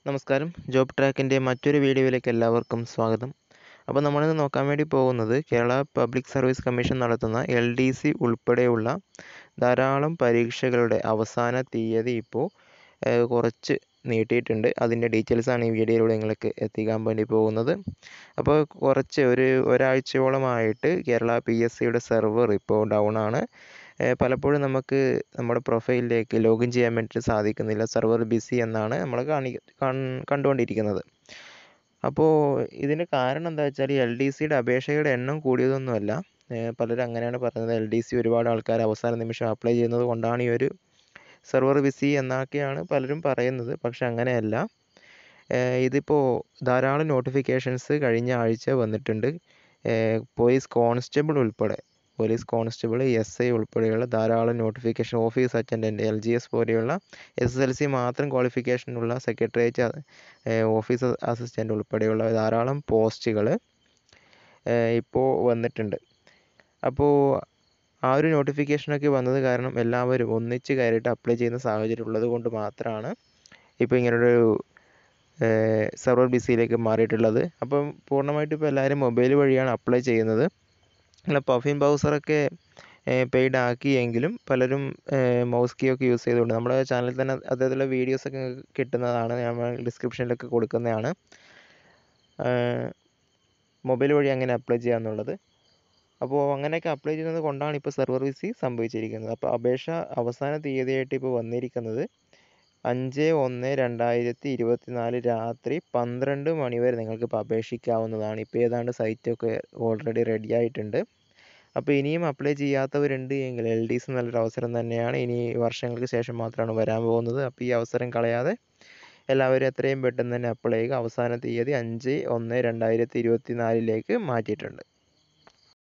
നമസ്കാരം ജോബ് ട്രാക്കിൻ്റെ മറ്റൊരു വീഡിയോയിലേക്ക് എല്ലാവർക്കും സ്വാഗതം അപ്പോൾ നമ്മളിന്ന് നോക്കാൻ വേണ്ടി പോകുന്നത് കേരള പബ്ലിക് സർവീസ് കമ്മീഷൻ നടത്തുന്ന എൽ ഡി സി ഉൾപ്പെടെയുള്ള ധാരാളം പരീക്ഷകളുടെ അവസാന തീയതി ഇപ്പോൾ ഏഹ്, കുറച്ച് നീട്ടിയിട്ടുണ്ട് അതിൻ്റെ ഡീറ്റെയിൽസാണ് ഈ വീഡിയോയിലൂടെ നിങ്ങൾക്ക് എത്തിക്കാൻ വേണ്ടി പോകുന്നത് അപ്പോൾ കുറച്ച് ഒരു ഒരാഴ്ചയോളമായിട്ട് കേരള പി എസ് സിയുടെ സെർവർ ഇപ്പോൾ ഡൗൺ ആണ് ഏഹ്, പലപ്പോഴും നമുക്ക് നമ്മുടെ പ്രൊഫൈലിലേക്ക് ലോഗിൻ ചെയ്യാൻ വേണ്ടിയിട്ട് സാധിക്കുന്നില്ല സെർവർ ബിസി എന്നാണ് നമ്മൾ കാണി കൺ- കണ്ടുകൊണ്ടിരിക്കുന്നത് അപ്പോൾ ഇതിന് കാരണം എന്താ വെച്ചാൽ എൽ ഡി സിയുടെ അപേക്ഷയുടെ എണ്ണം കൂടിയതൊന്നുമല്ല ഏഹ് പലരും അങ്ങനെയാണ് പറയുന്നത് എൽ ഡി സി ഒരുപാട് ആൾക്കാർ അവസാന നിമിഷം അപ്ലൈ ചെയ്യുന്നത് കൊണ്ടാണ് ഈ ഒരു സെർവർ ബിസി എന്നൊക്കെയാണ് പലരും പറയുന്നത് പക്ഷെ അങ്ങനെയല്ല ഏഹ് ഇതിപ്പോൾ ധാരാളം നോട്ടിഫിക്കേഷൻസ് കഴിഞ്ഞ ആഴ്ച വന്നിട്ടുണ്ട് ഏഹ് പോലീസ് കോൺസ്റ്റബിൾ ഉൾപ്പെടെ പോലീസ് കോൺസ്റ്റബിൾ എസ് ഐ ഉൾപ്പെടെയുള്ള ധാരാളം notification office attendant L G S പോലെയുള്ള എസ് എസ് എൽ സി മാത്രം ക്വാളിഫിക്കേഷനുള്ള സെക്രട്ടേറിയറ്റ് ഓഫീസ് അസിസ്റ്റൻ്റ് ഉൾപ്പെടെയുള്ള ധാരാളം പോസ്റ്റുകൾ ഇപ്പോൾ വന്നിട്ടുണ്ട് അപ്പോൾ ആ ഒരു നോട്ടിഫിക്കേഷനൊക്കെ വന്നത് കാരണം എല്ലാവരും ഒന്നിച്ച് കയറിയിട്ട് അപ്ലൈ ചെയ്യുന്ന സാഹചര്യം ഉള്ളത് കൊണ്ട് മാത്രമാണ് ഇപ്പോൾ ഇങ്ങനൊരു സെർവർ ബിസിയിലേക്ക് മാറിയിട്ടുള്ളത് അപ്പം പൂർണ്ണമായിട്ടും ഇപ്പോൾ എല്ലാവരും മൊബൈൽ വഴിയാണ് അപ്ലൈ ചെയ്യുന്നത് അല്ല പഫിൻ ബ്രൗസറൊക്കെ പെയ്ഡ് ആക്കിയെങ്കിലും പലരും മൗസ് കീ ഒക്കെ യൂസ് ചെയ്തുകൊണ്ട് നമ്മുടെ ചാനലിൽ തന്നെ അതേപോലെ വീഡിയോസൊക്കെ കിട്ടുന്നതാണ് ഞാൻ ഡിസ്ക്രിപ്ഷനിലൊക്കെ കൊടുക്കുന്നതാണ് മൊബൈൽ വഴി അങ്ങനെ അപ്ലൈ ചെയ്യാന്നുള്ളത് അപ്പോൾ അങ്ങനെയൊക്കെ അപ്ലൈ ചെയ്യുന്നത് കൊണ്ടാണ് ഇപ്പോൾ സെർവർ ബിസി സംഭവിച്ചിരിക്കുന്നത് അപ്പോൾ അപേക്ഷ അവസാന തീയതിയായിട്ട് ഇപ്പോൾ വന്നിരിക്കുന്നത് അഞ്ച് ഒന്ന് രണ്ടായിരത്തി ഇരുപത്തിനാല് രാത്രി പന്ത്രണ്ട് മണി വരെ നിങ്ങൾക്ക് ഇപ്പോൾ അപേക്ഷിക്കാവുന്നതാണ് ഇപ്പോൾ ഏതാണ്ട് സൈറ്റൊക്കെ ഓൾറെഡി റെഡി ആയിട്ടുണ്ട് അപ്പോൾ ഇനിയും അപ്ലൈ ചെയ്യാത്തവരുണ്ട് എങ്കിൽ എൽ ഡി സി നല്ലൊരു അവസരം തന്നെയാണ് ഇനി വർഷങ്ങൾക്ക് ശേഷം മാത്രമാണ് വരാൻ പോകുന്നത് അപ്പോൾ ഈ അവസരം കളയാതെ എല്ലാവരും എത്രയും പെട്ടെന്ന് തന്നെ അപ്ലൈ ചെയ്യുക അവസാന തീയതി അഞ്ച് ഒന്ന് രണ്ടായിരത്തി ഇരുപത്തി നാലിലേക്ക് മാറ്റിയിട്ടുണ്ട്